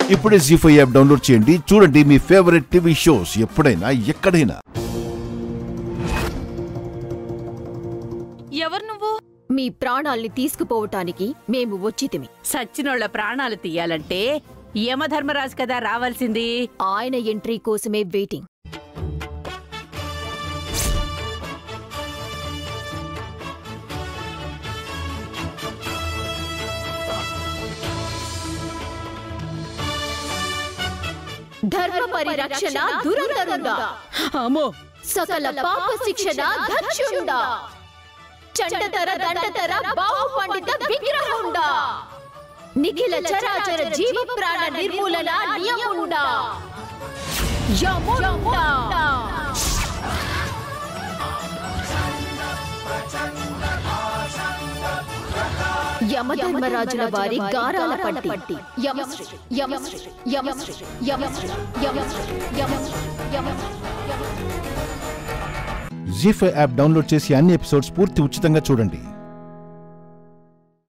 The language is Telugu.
ఇప్పుడే జీ ఫైవ్ యాప్ డౌన్లోడ్ చేయండి చూడండి మీ ఫేవరెట్ టీవీ షోస్ ఎప్పుడైనా ఎక్కడైనా ఎవరు నువ్వు మీ ప్రాణాల్ని తీసుకుపోవటానికి మేము వచ్చితిమి సచ్చినోళ్ల ప్రాణాలు తీయాలంటే యమధర్మరాజు కదా రావాల్సింది ఆయన ఎంట్రీ కోసమే వెయిటింగ్ ధర్మ పరిరక్షణ దురంధరుడా అమ్మో సకల పాప శిక్షణ దక్షుండా చండతర దండతర బాహు పండిత విగ్రహుండా నిఖిల చరాచర జీవ ప్రాణ నిర్మూలన నియముండా యముండా యమధర్మరాజుల వారి గారాల పట్టి Yamasri Yamasri Yamasri Yamasri Yamasri Yamasri Yamasri Zee five app download చేసి అన్ని ఎపిసోడ్స్ పూర్తి ఉచితంగా చూడండి